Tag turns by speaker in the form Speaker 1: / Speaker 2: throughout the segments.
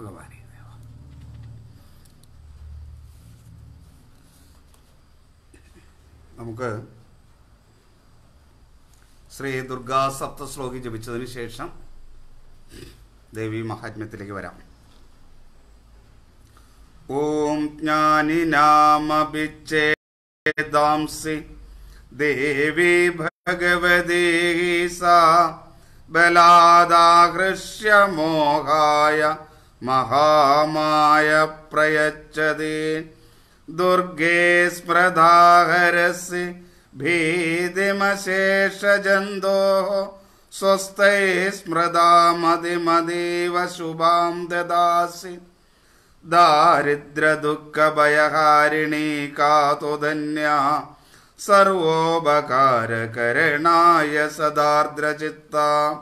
Speaker 1: ഭഗവാനെ ദേവ നമുക്ക് ശ്രീ ദുർഗാ സപ്തശ്ലോകി ജപിച്ചതിന് ശേഷം ദേവി മഹാത്മ്യത്തിലേക്ക് വരാം ഓം ജ്ഞാനിനാമഭിച്ചേദാംസി ദേവി ഭഗവതി സാ ബലാദാകൃഷ്യ മോഹായ മഹാമായ പ്രയച്ഛതി ദുർഗേ സ്മൃതാഹരസി ഭീതിമശേഷജന്തോ സ്വസ്ഥൈ സ്മൃതാമതിമതീവ ശുഭാം ദദാസി ദാരിദ്ര്യദുഃഖഭയഹാരിണീ കാതുധന്യ സർവോപകാരകരണായ സദാർദ്രചിത്ത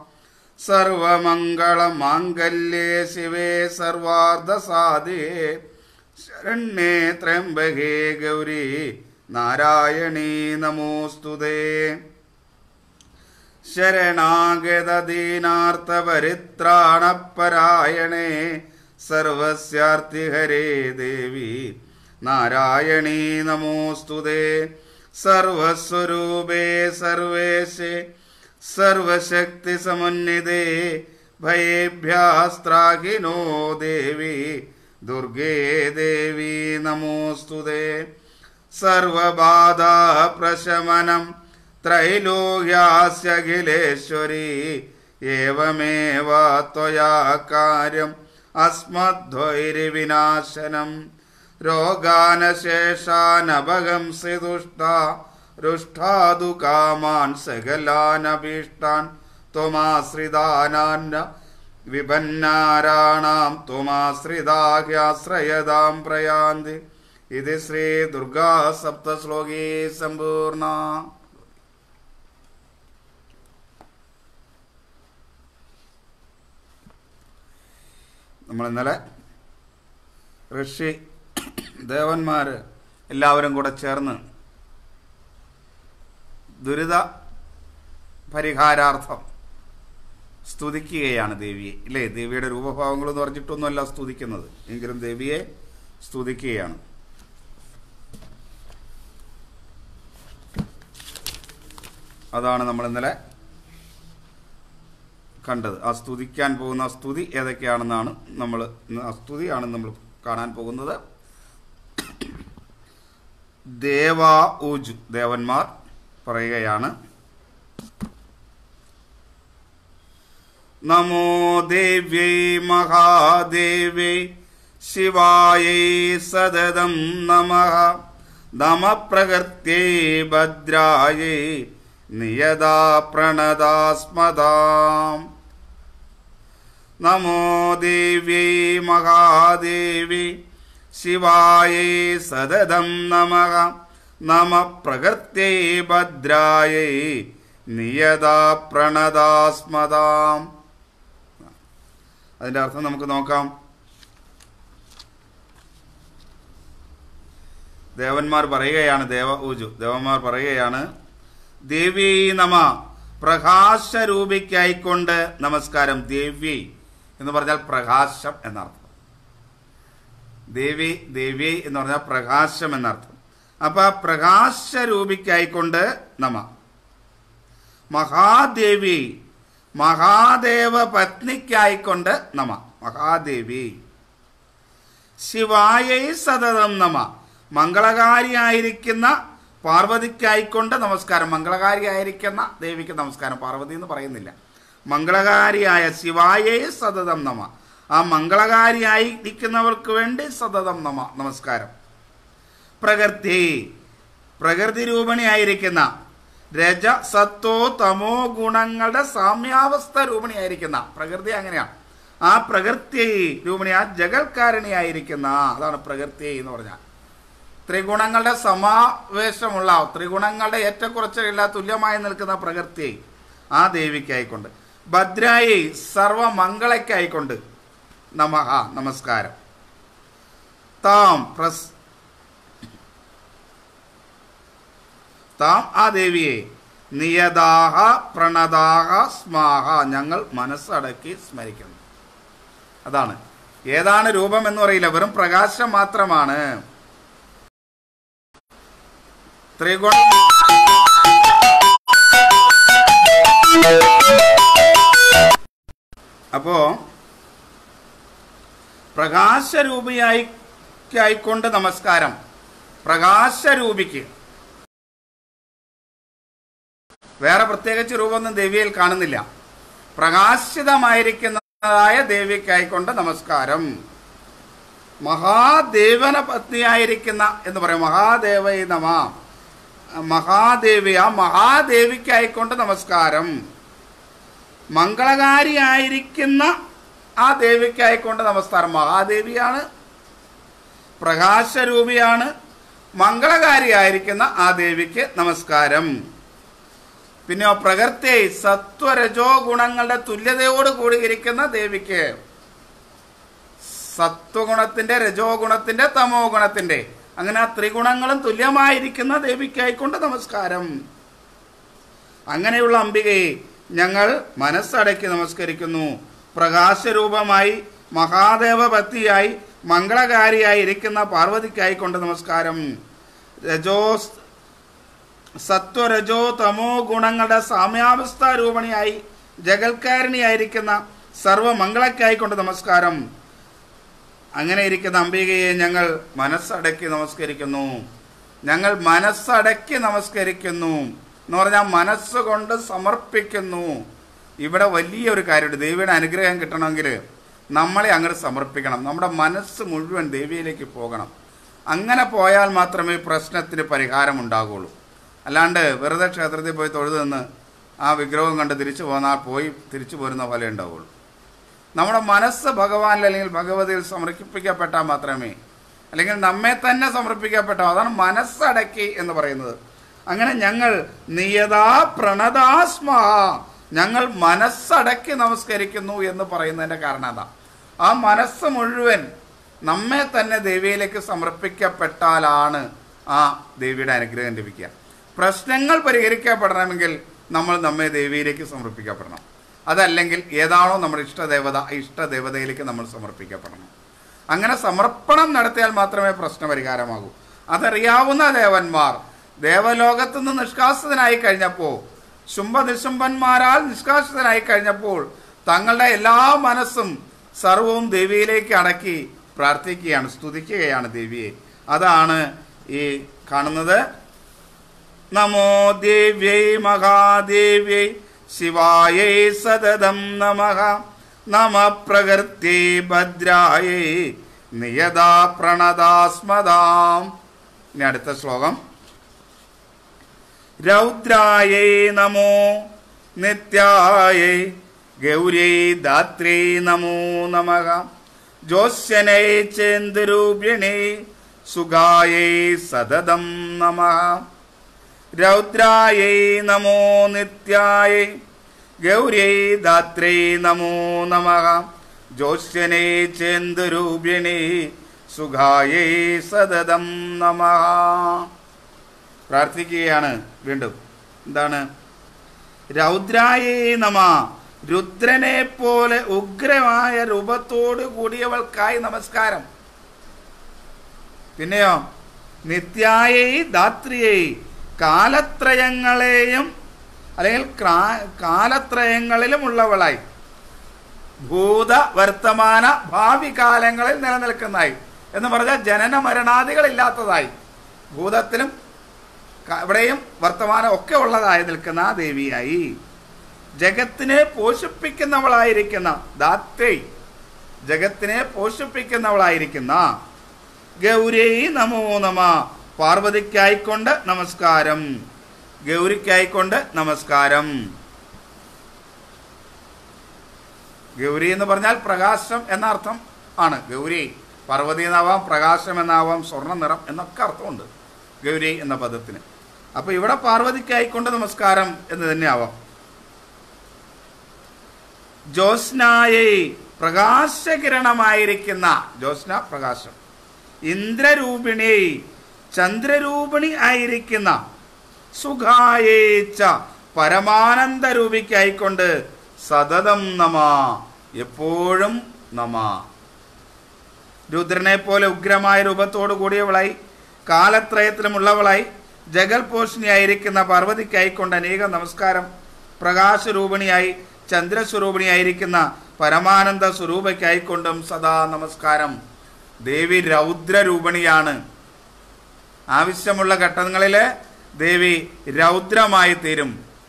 Speaker 1: സർവമംഗളമാംഗല്യേ ശിവേ സർവാർദ്ധസാധികേ ശരണ്യേ ത്രയംബകേ ഗൗരി നാരായണീ നമോസ്തുതേ ശരണാഗതദീനാർത്ഥപരിത്രാണപരായണേ സർവസ്യാർത്തിഹരേ ദേവി നാരായണീ നമോസ്തുതേ സർവസ്വരൂപേ സർവേശേ സർവശക്തി സമുന്നിതേ ഭയേഭ്യാസ്ത്രാഹിനോ ദേവി ദുർഗേ ദേവി നമോസ്തുതേ സർവബാധാ പ്രശമനം ത്രൈലോക്യാസ്യഖിലേശ്വരി ഏവമേവ ത്വയാ കാര്യം അസ്മദ്വൈരിവിനാശനം രോഗാനശേഷാനപകംസി ദുഷ്ട രുഷ്ടാദു കാമാൻ സകലാനഭീഷ്ടാൻ ത്വമാശ്രിതാനാന്ന വിപന്നാരാണാം ത്വമാശ്രിതാഹ്യാശ്രയതാം പ്രയാന്തി ഇത് ശ്രീ ദുർഗാ സപ്തശ്ലോകീ സമ്പൂർണ നമ്മൾ ഇന്നലെ ഋഷി ദേവന്മാർ എല്ലാവരും കൂടെ ചേർന്ന് ദുരിത പരിഹാരാർത്ഥം സ്തുതിക്കുകയാണ് ദേവിയെ ഇല്ലേ ദേവിയുടെ രൂപഭാവങ്ങൾ എന്ന് പറഞ്ഞിട്ടൊന്നുമല്ല സ്തുതിക്കുന്നത് എങ്കിലും ദേവിയെ സ്തുതിക്കുകയാണ് അതാണ് നമ്മൾ ഇന്നലെ കണ്ടത് ആ സ്തുതിക്കാൻ പോകുന്ന ആ സ്തുതി ഏതൊക്കെയാണെന്നാണ് നമ്മൾ ആ സ്തുതിയാണ് നമ്മൾ കാണാൻ പോകുന്നത് ദേവാ ഊജ് ദേവന്മാർ പറയുകയാണ് നമോ ദേവ്യൈ മഹാദേവ്യൈ ശിവായൈ സതതം നമഃ നമ പ്രകൃത്യൈ ഭദ്രായൈ നിയതാ പ്രണതാസ്മതാം നമോ ദേവ്യൈ മഹാദേവി ശിവായൈ സതതം നമഃ നമ പ്രകൃത്യൈ ഭദ്രായൈ നിയതാ പ്രണതാസ്മതാം അതിന്റെ അർത്ഥം നമുക്ക് നോക്കാം ദേവന്മാർ പറയുകയാണ് ദേവ ഊജു ദേവന്മാർ പറയുകയാണ് ദേവി നമ പ്രകാശരൂപിക്കായിക്കൊണ്ട് നമസ്കാരം ദേവി എന്ന് പറഞ്ഞാൽ പ്രകാശം എന്നർത്ഥം ദേവി ദേവി എന്ന് പറഞ്ഞാൽ പ്രകാശം എന്നർത്ഥം അപ്പൊ പ്രകാശരൂപിക്കായിക്കൊണ്ട് നമ മഹാദേവി മഹാദേവ പത്നിക്കായിക്കൊണ്ട് നമ മഹാദേവി ശിവായൈ സതതം നമ മംഗളകാരിയായിരിക്കുന്ന പാർവതിക്കായിക്കൊണ്ട് നമസ്കാരം മംഗളകാരിയായിരിക്കുന്ന ദേവിക്ക് നമസ്കാരം പാർവതി എന്ന് പറയുന്നില്ല മംഗളകാരിയായ ശിവായേ സതതം നമ ആ മംഗളകാരിയായിരിക്കുന്നവർക്ക് വേണ്ടി സതതം നമ നമസ്കാരം പ്രകൃതി പ്രകൃതി രൂപണിയായിരിക്കുന്ന രജ സത്തോ തമോ ഗുണങ്ങളുടെ സാമ്യാവസ്ഥ രൂപണിയായിരിക്കുന്ന പ്രകൃതി അങ്ങനെയാണ് ആ പ്രകൃതി രൂപണി ആ ജഗൽക്കാരണിയായിരിക്കുന്ന അതാണ് പ്രകൃതി എന്ന് പറഞ്ഞാൽ ത്രിഗുണങ്ങളുടെ സമാവേശമുള്ള ത്രിഗുണങ്ങളുടെ ഏറ്റക്കുറച്ചിലില്ല തുല്യമായി നിൽക്കുന്ന പ്രകൃതി ആ ദേവിക്കായിക്കൊണ്ട് ഭദ്രായി സർവമംഗളയ്ക്കായിക്കൊണ്ട് നമഹ നമസ്കാരം താം പ്രസ് താം ആ ദേവിയെ നിയതാഹ പ്രണതാഹ സ്മാഹ ഞങ്ങൾ മനസ്സടക്കി സ്മരിക്കുന്നു അതാണ് ഏതാണ് രൂപം എന്ന് പറയില്ല വെറും പ്രകാശം മാത്രമാണ് ത്രിഗുണ അപ്പോ പ്രകാശരൂപിയായി ആയിക്കൊണ്ട് നമസ്കാരം പ്രകാശരൂപിക്ക് വേറെ പ്രത്യേകിച്ച് രൂപമൊന്നും ദേവിയിൽ കാണുന്നില്ല പ്രകാശിതമായിരിക്കുന്നതായ ദേവിക്കായിക്കൊണ്ട് നമസ്കാരം മഹാദേവന പത്നിയായിരിക്കുന്ന എന്ന് പറയും മഹാദേവൈ നമ മഹാദേവി ആ മഹാദേവിക്കായിക്കൊണ്ട് നമസ്കാരം മംഗളകാരിയായിരിക്കുന്ന ആ ദേവിക്കായിക്കൊണ്ട് നമസ്കാരം മഹാദേവിയാണ് പ്രകാശരൂപിയാണ് മംഗളകാരിയായിരിക്കുന്ന ആ ദേവിക്ക് നമസ്കാരം പിന്നെ പ്രകൃതി സത്വരജോ ഗുണങ്ങളുടെ തുല്യതയോട് കൂടിയിരിക്കുന്ന ദേവിക്ക് സത്വഗുണത്തിന്റെ രജോ ഗുണത്തിന്റെ തമോ ഗുണത്തിന്റെ അങ്ങനെ ആ ത്രിഗുണങ്ങളും തുല്യമായിരിക്കുന്ന ദേവിക്കായിക്കൊണ്ട് നമസ്കാരം അങ്ങനെയുള്ള അംബികയെ ഞങ്ങൾ മനസ്സടക്കി നമസ്കരിക്കുന്നു പ്രകാശരൂപമായി മഹാദേവ ഭക്തിയായി മംഗളകാരിയായി ഇരിക്കുന്ന പാർവതിക്കായിക്കൊണ്ട് നമസ്കാരം രജോ സത്വരജോ തമോ ഗുണങ്ങളുടെ സാമ്യാവസ്ഥ രൂപണിയായി ജഗൽക്കാരണിയായിരിക്കുന്ന സർവമംഗളക്കായിക്കൊണ്ട് നമസ്കാരം അങ്ങനെ ഇരിക്കുന്ന അംബികയെ ഞങ്ങൾ മനസ്സടക്കി നമസ്കരിക്കുന്നു ഞങ്ങൾ മനസ്സടക്കി നമസ്കരിക്കുന്നു എന്ന് പറഞ്ഞാൽ മനസ്സുകൊണ്ട് സമർപ്പിക്കുന്നു ഇവിടെ വലിയൊരു കാര്യമുണ്ട് ദേവിയുടെ അനുഗ്രഹം കിട്ടണമെങ്കിൽ നമ്മളെ അങ്ങോട്ട് സമർപ്പിക്കണം നമ്മുടെ മനസ്സ് മുഴുവൻ ദേവിയിലേക്ക് പോകണം അങ്ങനെ പോയാൽ മാത്രമേ പ്രശ്നത്തിന് പരിഹാരം ഉണ്ടാകുള്ളൂ അല്ലാണ്ട് വെറുതെ ക്ഷേത്രത്തിൽ പോയി തൊഴുതു നിന്ന് ആ വിഗ്രഹം കണ്ട് തിരിച്ചു പോന്നാൽ പോയി തിരിച്ചു പോരുന്ന പോലെ ഉണ്ടാവുള്ളൂ നമ്മുടെ മനസ്സ് ഭഗവാനിൽ അല്ലെങ്കിൽ ഭഗവതിയിൽ സമർപ്പിക്കപ്പെട്ടാൽ മാത്രമേ അല്ലെങ്കിൽ നമ്മെ തന്നെ സമർപ്പിക്കപ്പെട്ടോ അതാണ് മനസ്സടക്കി എന്ന് പറയുന്നത് അങ്ങനെ ഞങ്ങൾ നിയതാ പ്രണതാസ്മ ഞങ്ങൾ മനസ്സടക്കി നമസ്കരിക്കുന്നു എന്ന് പറയുന്നതിന്റെ കാരണം അതാ ആ മനസ്സ് മുഴുവൻ നമ്മെ തന്നെ ദേവിയിലേക്ക് സമർപ്പിക്കപ്പെട്ടാലാണ് ആ ദേവിയുടെ അനുഗ്രഹം ലഭിക്കുക പ്രശ്നങ്ങൾ പരിഹരിക്കപ്പെടണമെങ്കിൽ നമ്മൾ നമ്മെ ദേവിയിലേക്ക് സമർപ്പിക്കപ്പെടണം അതല്ലെങ്കിൽ ഏതാണോ നമ്മുടെ ഇഷ്ടദേവത ആ ഇഷ്ടദേവതയിലേക്ക് നമ്മൾ സമർപ്പിക്കപ്പെടണം അങ്ങനെ സമർപ്പണം നടത്തിയാൽ മാത്രമേ പ്രശ്ന പരിഹാരമാകൂ അതറിയാവുന്ന ദേവന്മാർ ദേവലോകത്ത് നിന്ന് നിഷ്കാസിതനായി കഴിഞ്ഞപ്പോൾ ശുംഭ നിശുംഭന്മാരാൽ നിഷ്കാസിതനായി കഴിഞ്ഞപ്പോൾ തങ്ങളുടെ എല്ലാ മനസ്സും സർവവും ദേവിയിലേക്ക് അടക്കി പ്രാർത്ഥിക്കുകയാണ് സ്തുതിക്കുകയാണ് ദേവിയെ അതാണ് ഈ കാണുന്നത് നമോ ദേവ്യൈ മഹാദേവ്യൈ ശിവായൈ സതതം നമഃ നമ പ്രകൃതി ഭദ്രായൈ നിയതാ പ്രണതാസ്മദാം ഇനി അടുത്ത ശ്ലോകം രൗദ്രായൈ നമോ നിത്യായൈ ഗൗര്യൈ ദാത്രേ നമോ നമഃ ജോസ്യനൈ ചേന്ദരൂപിണേ സുഗായൈ സതതം നമഃ രൗദ്രായൈ നമോ നിത്യായൈ ഗൗര്യൈ ദാത്രേ നമോ നമഃ ജോസ്യനേ ചേന്ദരൂപിണേ സുഖായൈ സതതം നമഃ പ്രാർത്ഥിക്കുകയാണ് വീണ്ടും എന്താണ് രൗദ്രായേ നമ രുദ്രനെ പോലെ ഉഗ്രമായ രൂപത്തോട് കൂടിയവൾക്കായി നമസ്കാരം പിന്നെയോ നിത്യായേ ധാത്രിയേ കാലത്രയങ്ങളെയും അല്ലെങ്കിൽ ക്രാ- കാലത്രയങ്ങളിലും ഉള്ളവളായി ഭൂത വർത്തമാന ഭാവി കാലങ്ങളിൽ നിലനിൽക്കുന്നതായി എന്ന് പറഞ്ഞാൽ ജനന മരണാദികളില്ലാത്തതായി ഭൂതത്തിലും ക- ഇവിടെയും വർത്തമാനം ഒക്കെ ഉള്ളതായി നിൽക്കുന്ന ആ ദേവിയായി ജഗത്തിനെ പോഷിപ്പിക്കുന്നവളായിരിക്കുന്ന ദാത്തേ ജഗത്തിനെ പോഷിപ്പിക്കുന്നവളായിരിക്കുന്ന ഗൗരി നമോ നമ പാർവതിക്കായിക്കൊണ്ട് നമസ്കാരം ഗൗരിക്കായിക്കൊണ്ട് നമസ്കാരം ഗൗരി എന്ന് പറഞ്ഞാൽ പ്രകാശം എന്ന അർത്ഥം ആണ് ഗൗരി പാർവതി എന്നാവാം പ്രകാശം എന്നാവാം സ്വർണ്ണ നിറം എന്നൊക്കെ അർത്ഥമുണ്ട് ഗൗരി എന്ന പദത്തിന് അപ്പൊ ഇവിടെ പാർവതിക്കായിക്കൊണ്ട് നമസ്കാരം എന്ന് തന്നെ ആവാം ജ്യോത്സ്നായെ പ്രകാശകിരണമായിരിക്കുന്ന ജ്യോത്സ്ന പ്രകാശം ഇന്ദ്രരൂപിണി ചന്ദ്രരൂപിണി ആയിരിക്കുന്ന സുഖായേച്ച പരമാനന്ദ രൂപിക്കായിക്കൊണ്ട് സതതം നമ എപ്പോഴും നമ രുദ്രനെ പോലെ ഉഗ്രമായ രൂപത്തോടു കൂടിയവളായി കാലത്രയത്തിലുമുള്ളവളായി ജഗൽപോഷിണിയായിരിക്കുന്ന പാർവതിക്കായിക്കൊണ്ട് അനേക നമസ്കാരം പ്രകാശരൂപിണിയായി ചന്ദ്രസ്വരൂപിണിയായിരിക്കുന്ന പരമാനന്ദ സ്വരൂപയ്ക്കായിക്കൊണ്ടും സദാ നമസ്കാരം ദേവി രൗദ്രരൂപിണിയാണ് ആവശ്യമുള്ള ഘട്ടങ്ങളിൽ ദേവി രൗദ്രമായി തീരും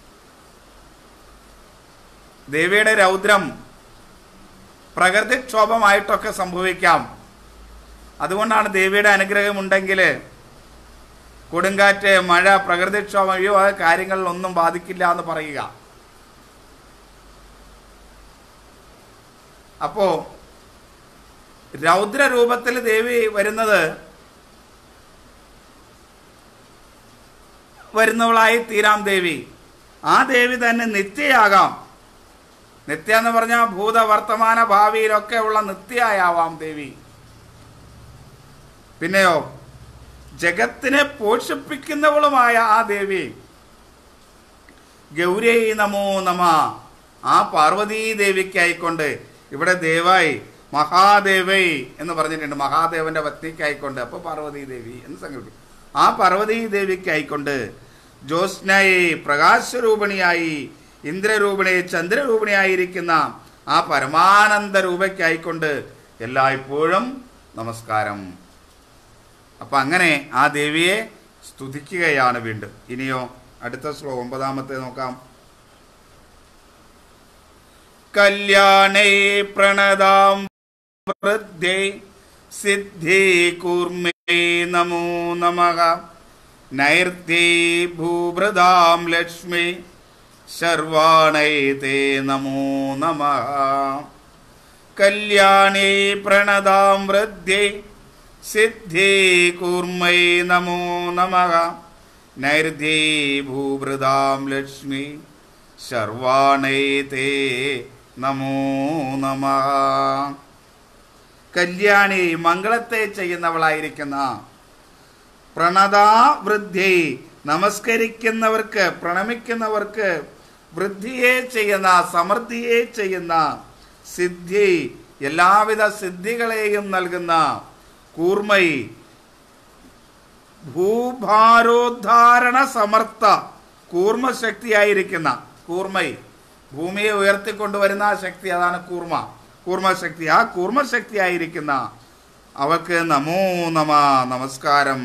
Speaker 1: ദേവിയുടെ രൗദ്രം പ്രകൃതിക്ഷോഭമായിട്ടൊക്കെ സംഭവിക്കാം അതുകൊണ്ടാണ് ദേവിയുടെ അനുഗ്രഹം ഉണ്ടെങ്കിൽ കൊടുങ്കാറ്റ് മഴ പ്രകൃതിക്ഷോഭം അയ്യോ ആ കാര്യങ്ങളിലൊന്നും ബാധിക്കില്ല എന്ന് പറയുക അപ്പോ രൗദ്ര രൂപത്തിൽ ദേവി വരുന്നത് വരുന്നവളായി തീരാം ദേവി ആ ദേവി തന്നെ നിത്യയാകാം നിത്യ എന്ന് പറഞ്ഞാൽ ഭൂത വർത്തമാന ഭാവിയിലൊക്കെ ഉള്ള നിത്യയാവാം ദേവി പിന്നെയോ ജഗത്തിനെ പോഷിപ്പിക്കുന്നവളുമായ ആ ദേവി ഗൗരൈ നമോ നമ ആ പാർവതീ ദേവിക്കായിക്കൊണ്ട് ഇവിടെ ദേവായി മഹാദേവൈ എന്ന് പറഞ്ഞിട്ടുണ്ട് മഹാദേവന്റെ പത്നിക്കായിക്കൊണ്ട് അപ്പൊ പാർവതീ ദേവി എന്ന് സങ്കല്പിക്കും ആ പാർവതീ ദേവിക്കായിക്കൊണ്ട് ജ്യോത്സ്നയെ പ്രകാശരൂപിണിയായി ഇന്ദ്രരൂപിണി ചന്ദ്രരൂപിണിയായിരിക്കുന്ന ആ പരമാനന്ദ രൂപയ്ക്കായിക്കൊണ്ട് എല്ലായ്പ്പോഴും നമസ്കാരം അപ്പൊ അങ്ങനെ ആ ദേവിയെ സ്തുതിക്കുകയാണ് വീണ്ടും ഇനിയോ അടുത്ത ശ്ലോകം ഒമ്പതാമത്തെ നോക്കാം കല്യാണേ പ്രണതാം വൃദ്ധേ സിദ്ധി കൂർമേ നമോ നമഃ നൈർത്യേ ഭൂഭൃതാം ലക്ഷ്മി ശർവാണൈ തേ നമോ നമഃ കല്യാണേ പ്രണതാം വൃദ്ധേ സിദ്ധി കൂർമൈ നമോ നമഃ നൈർധ്യേ ഭൂഭൃതാം ലക്ഷ്മി ശർവാണൈ തേ നമോ നമഃ കല്യാണി മംഗളത്തെ ചെയ്യുന്നവളായിരിക്കുന്ന പ്രണതാ വൃദ്ധി നമസ്കരിക്കുന്നവർക്ക് പ്രണമിക്കുന്നവർക്ക് വൃദ്ധിയെ ചെയ്യുന്ന സമൃദ്ധിയെ ചെയ്യുന്ന സിദ്ധി എല്ലാവിധ സിദ്ധികളെയും നൽകുന്ന കൂർമ്മൈ ഭൂഭാരോദ്ധാരണ സമർത്ഥ കൂർമ്മശക്തിയായിരിക്കുന്ന കൂർമ്മൈ ഭൂമിയെ ഉയർത്തിക്കൊണ്ടുവരുന്ന ആ ശക്തി അതാണ് കൂർമ്മ കൂർമ്മശക്തി ആ കൂർമ്മശക്തിയായിരിക്കുന്ന അവൾക്ക് നമോ നമ നമസ്കാരം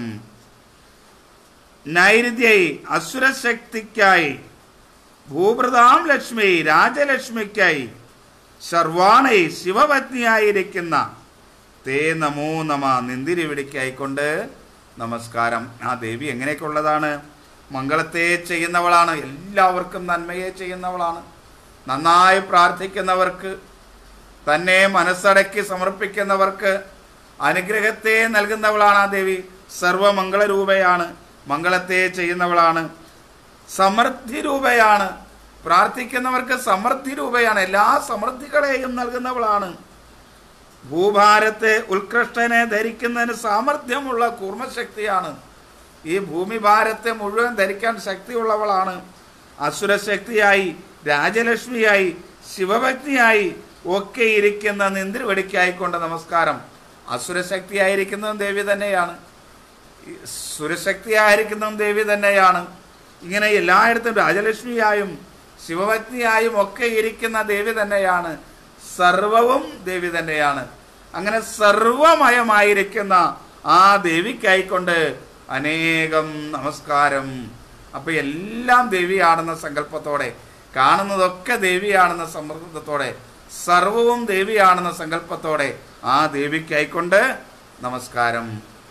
Speaker 1: നൈരുദ്യൈ അസുരശക്തിക്കായി ഭൂപ്രതാം ലക്ഷ്മി രാജലക്ഷ്മിക്കായി സർവാണൈ ശിവപത്നിയായിരിക്കുന്ന തേ നമോ നമ നിന്തിരിവിടിക്കായിക്കൊണ്ട് നമസ്കാരം ആ ദേവി എങ്ങനെയൊക്കെ ഉള്ളതാണ് മംഗളത്തെ ചെയ്യുന്നവളാണ് എല്ലാവർക്കും നന്മയെ ചെയ്യുന്നവളാണ് നന്നായി പ്രാർത്ഥിക്കുന്നവർക്ക് തന്നെ മനസ്സടക്കി സമർപ്പിക്കുന്നവർക്ക് അനുഗ്രഹത്തെ നൽകുന്നവളാണ് ആ ദേവി സർവമംഗള രൂപയാണ് മംഗളത്തെ ചെയ്യുന്നവളാണ് സമൃദ്ധി രൂപയാണ് പ്രാർത്ഥിക്കുന്നവർക്ക് സമൃദ്ധി രൂപയാണ് എല്ലാ സമൃദ്ധികളെയും നൽകുന്നവളാണ് ഭൂഭാരത്തെ ഉത്കൃഷ്ടനെ ധരിക്കുന്നതിന് സാമർഥ്യമുള്ള കൂർമ്മശക്തിയാണ് ഈ ഭൂമി ഭാരത്തെ മുഴുവൻ ധരിക്കാൻ ശക്തിയുള്ളവളാണ് അസുരശക്തിയായി രാജലക്ഷ്മിയായി ശിവഭക്തിയായി ഒക്കെ ഇരിക്കുന്ന നിന്ദ്രവടിക്കായിക്കൊണ്ട് നമസ്കാരം അസുരശക്തിയായിരിക്കുന്നതും ദേവി തന്നെയാണ് ഈ സുരശക്തിയായിരിക്കുന്നതും ദേവി തന്നെയാണ് ഇങ്ങനെ എല്ലായിടത്തും രാജലക്ഷ്മിയായും ശിവഭക്തിയായും ഒക്കെ ഇരിക്കുന്ന ദേവി തന്നെയാണ് സർവവും ദേവി തന്നെയാണ് അങ്ങനെ സർവമയമായിരിക്കുന്ന ആ ദേവിക്കായിക്കൊണ്ട് അനേകം നമസ്കാരം അപ്പൊ എല്ലാം ദേവിയാണെന്ന സങ്കല്പത്തോടെ കാണുന്നതൊക്കെ ദേവിയാണെന്ന സമ്മർദ്ദത്തോടെ സർവവും ദേവിയാണെന്ന സങ്കല്പത്തോടെ ആ ദേവിക്കായിക്കൊണ്ട് നമസ്കാരം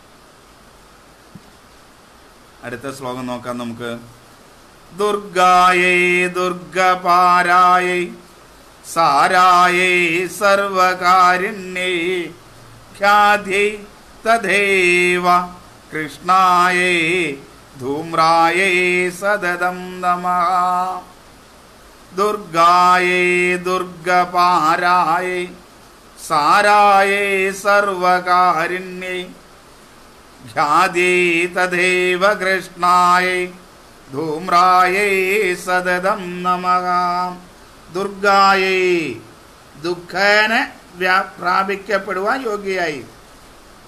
Speaker 1: അടുത്ത ശ്ലോകം നോക്കാം നമുക്ക് ദുർഗായേ ദുർഗപാരായേ സാരായേ സർവകാരിണ്യേ ഖ്യാധ്യൈ തഥൈവ കൃഷ്ണായേ ധൂമ്രായേ സതതം നമഃ ദുർഗായേ ദുർഗപാരായേ സാരായേ സർവകാരിണ്യേ ഖ്യാതി തഥൈവ കൃഷ്ണായേ ധൂമ്രായേ സതതം നമഃ ദുർഗായേ ദുഃഖേന വ്യാ പ്രാപിക്കപ്പെടുവാൻ യോഗ്യയായി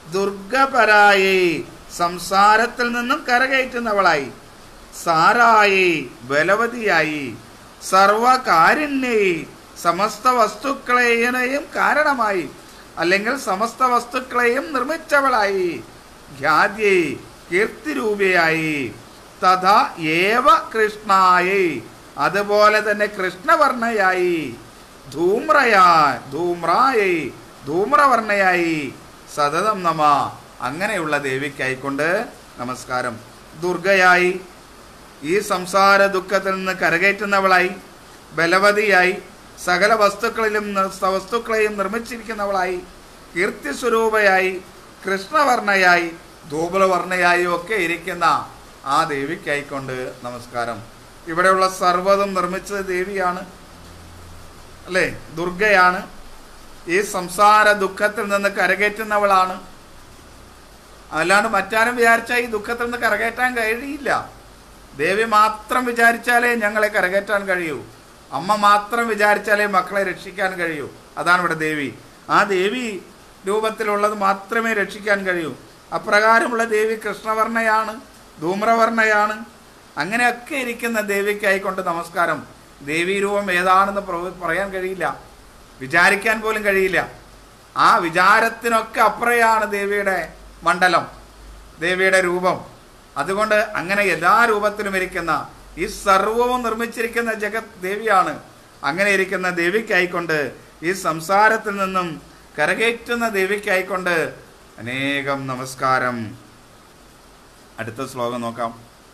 Speaker 1: ദുർഗപരായി സംസാരത്തിൽ നിന്നും കരകയറ്റുന്നവളായി സാരായി ബലവതിയായി സർവകാരുണ്യയി സമസ്ത വസ്തുക്കളെയും കാരണമായി അല്ലെങ്കിൽ സമസ്ത വസ്തുക്കളെയും നിർമ്മിച്ചവളായി ഖ്യാതി കീർത്തിരൂപയായി തഥാ ഏവ കൃഷ്ണായി അതുപോലെ തന്നെ കൃഷ്ണവർണ്ണയായി ധൂമ്രയായി ധൂമ്രായി ധൂമ്രവർണ്ണയായി സതതം നമ അങ്ങനെയുള്ള ദേവിക്കായിക്കൊണ്ട് നമസ്കാരം ദുർഗയായി ഈ സംസാര ദുഃഖത്തിൽ നിന്ന് കരകയറ്റുന്നവളായി ബലവതിയായി സകല വസ്തുക്കളിലും ന- വസ്തുക്കളെയും നിർമ്മിച്ചിരിക്കുന്നവളായി കീർത്തിസ്വരൂപയായി കൃഷ്ണവർണ്ണയായി ധൂപലവർണ്ണയായി ഒക്കെ ഇരിക്കുന്ന ആ ദേവിക്കായിക്കൊണ്ട് നമസ്കാരം ഇവിടെയുള്ള സർവ്വതും നിർമ്മിച്ചത് ദേവിയാണ് അല്ലേ ദുർഗയാണ് ഈ സംസാര ദുഃഖത്തിൽ നിന്ന് കരകയറ്റുന്നവളാണ് അല്ലാണ്ട് മറ്റാരും വിചാരിച്ചാൽ ഈ ദുഃഖത്തിൽ നിന്ന് കരകയറ്റാൻ കഴിയില്ല ദേവി മാത്രം വിചാരിച്ചാലേ ഞങ്ങളെ കരകയറ്റാൻ കഴിയൂ അമ്മ മാത്രം വിചാരിച്ചാലേ മക്കളെ രക്ഷിക്കാൻ കഴിയൂ അതാണ് ഇവിടെ ദേവി ആ ദേവി രൂപത്തിലുള്ളത് മാത്രമേ രക്ഷിക്കാൻ കഴിയൂ അപ്രകാരമുള്ള ദേവി കൃഷ്ണവർണ്ണയാണ് ധൂമ്രവർണ്ണയാണ് അങ്ങനെയൊക്കെ ഇരിക്കുന്ന ദേവിക്കായിക്കൊണ്ട് നമസ്കാരം ദേവീ രൂപം ഏതാണെന്ന് പ്ര- പറയാൻ കഴിയില്ല വിചാരിക്കാൻ പോലും കഴിയില്ല ആ വിചാരത്തിനൊക്കെ അപ്പുറയാണ് ദേവിയുടെ മണ്ഡലം ദേവിയുടെ രൂപം അതുകൊണ്ട് അങ്ങനെ എല്ലാ രൂപത്തിലും ഇരിക്കുന്ന ഈ സർവവും നിർമ്മിച്ചിരിക്കുന്ന ജഗത് ദേവിയാണ് അങ്ങനെ ഇരിക്കുന്ന ദേവിക്കായിക്കൊണ്ട് ഈ സംസാരത്തിൽ നിന്നും കരകയറ്റുന്ന ദേവിക്കായിക്കൊണ്ട് അനേകം നമസ്കാരം അടുത്ത ശ്ലോകം നോക്കാം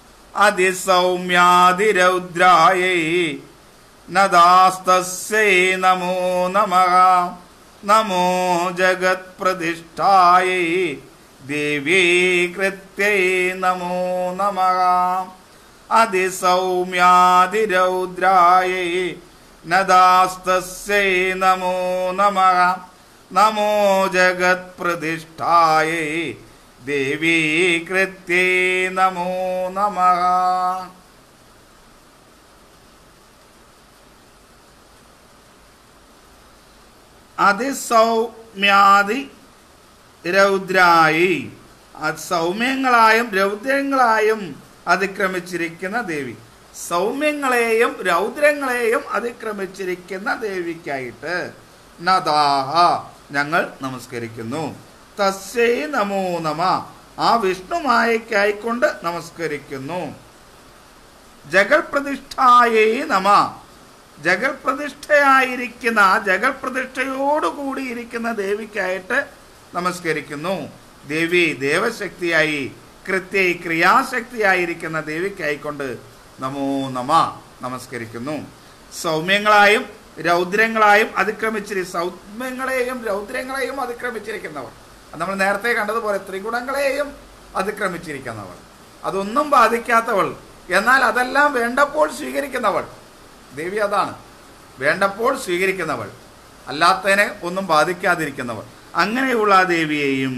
Speaker 1: അതിസൗമ്യാതിരൗദ്രായൈ നദാസ്തസ്യൈ നമോ നമഃ നമോ ജഗത്പ്രതിഷ്ഠായൈ ദേവീ കൃത്യൈ നമോ നമഃ അതിസൗമ്യാതിരൗദ്രായൈ നദാസ്തസ്യൈ നമോ നമഃ നമോ ജഗത്പ്രതിഷ്ഠായൈ ദേവീ കൃത്യേ നമോ നമഃ അതിസൗമ്യാദി രൗദ്രായി അത് സൗമ്യങ്ങളായും രൗദ്രങ്ങളായും അതിക്രമിച്ചിരിക്കുന്ന ദേവി സൗമ്യങ്ങളെയും രൗദ്രങ്ങളെയും അതിക്രമിച്ചിരിക്കുന്ന ദേവിക്കായിട്ട് നദാഹ ഞങ്ങൾ നമസ്കരിക്കുന്നു തസ്യൈ നമോ നമ ആ വിഷ്ണുമായക്കായിക്കൊണ്ട് നമസ്കരിക്കുന്നു ജഗൽ പ്രതിഷ്ഠായേ നമ ജഗൽ പ്രതിഷ്ഠയായിരിക്കുന്ന ആ ജഗൽ പ്രതിഷ്ഠയോടുകൂടി ഇരിക്കുന്ന ദേവിക്കായിട്ട് നമസ്കരിക്കുന്നു ദേവി ദേവശക്തിയായി കൃത്യ ക്രിയാശക്തിയായിരിക്കുന്ന ദേവിക്കായിക്കൊണ്ട് നമോ നമ നമസ്കരിക്കുന്നു സൗമ്യങ്ങളായും രൗദ്രങ്ങളായും അതിക്രമിച്ചിരി സൗമ്യങ്ങളെയും രൗദ്രങ്ങളെയും അതിക്രമിച്ചിരിക്കുന്നവർ അത് നമ്മൾ നേരത്തെ കണ്ടതുപോലെ ത്രിഗുണങ്ങളെയും അതിക്രമിച്ചിരിക്കുന്നവൾ അതൊന്നും ബാധിക്കാത്തവൾ എന്നാൽ അതെല്ലാം വേണ്ടപ്പോൾ സ്വീകരിക്കുന്നവൾ ദേവി അതാണ് വേണ്ടപ്പോൾ സ്വീകരിക്കുന്നവൾ അല്ലാത്തതിനെ ഒന്നും ബാധിക്കാതിരിക്കുന്നവൾ അങ്ങനെയുള്ള ആ ദേവിയെയും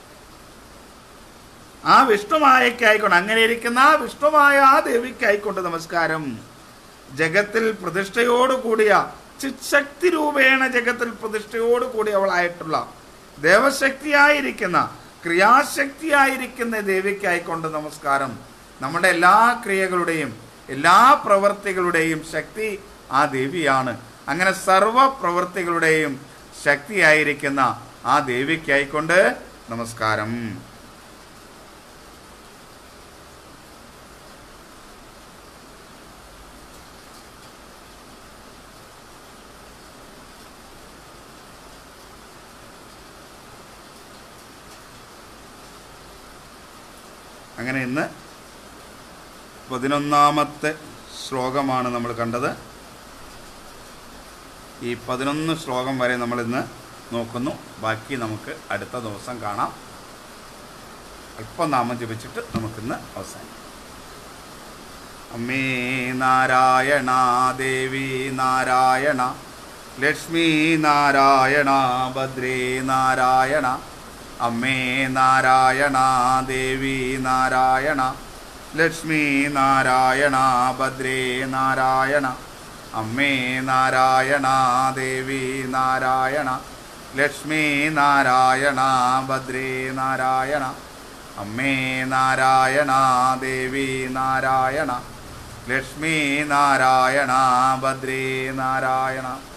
Speaker 1: ആ വിഷ്ണുമായക്കായിക്കൊണ്ട് അങ്ങനെ ഇരിക്കുന്ന ആ വിഷ്ണുമായ ആ ദേവിക്കായിക്കൊണ്ട് നമസ്കാരം ജഗത്തിൽ പ്രതിഷ്ഠയോട് കൂടിയ ചിശക്തി രൂപേണ ജഗത്തിൽ പ്രതിഷ്ഠയോട് കൂടിയവളായിട്ടുള്ള ദേവശക്തിയായിരിക്കുന്ന ക്രിയാശക്തിയായിരിക്കുന്ന ദേവിക്കായിക്കൊണ്ട് നമസ്കാരം നമ്മുടെ എല്ലാ ക്രിയകളുടെയും എല്ലാ പ്രവൃത്തികളുടെയും ശക്തി ആ ദേവിയാണ് അങ്ങനെ സർവ പ്രവൃത്തികളുടെയും ശക്തിയായിരിക്കുന്ന ആ ദേവിക്കായിക്കൊണ്ട് നമസ്കാരം അങ്ങനെ ഇന്ന് പതിനൊന്നാമത്തെ ശ്ലോകമാണ് നമ്മൾ കണ്ടത് ഈ പതിനൊന്ന് ശ്ലോകം വരെ നമ്മൾ ഇന്ന് നോക്കുന്നു ബാക്കി നമുക്ക് അടുത്ത ദിവസം കാണാം അല്പം നാമം ജപിച്ചിട്ട് നമുക്കിന്ന് അവസാനിക്കാം അമ്മേ നാരായണ ദേവി നാരായണ ലക്ഷ്മി നാരായണ ഭദ്രേ നാരായണ അമ്മേ നാരായണ ദേവി നാരായണ ലക്ഷ്മി നാരായണ ഭദ്രേ നാരായണ അമ്മേ നാരായണ ദേവി നാരായണ ലക്ഷ്മി നാരായണ ഭദ്രേ നാരായണ അമ്മേ നാരായണ ദേവി നാരായണ ലക്ഷ്മി നാരായണ ഭദ്രേ നാരായണ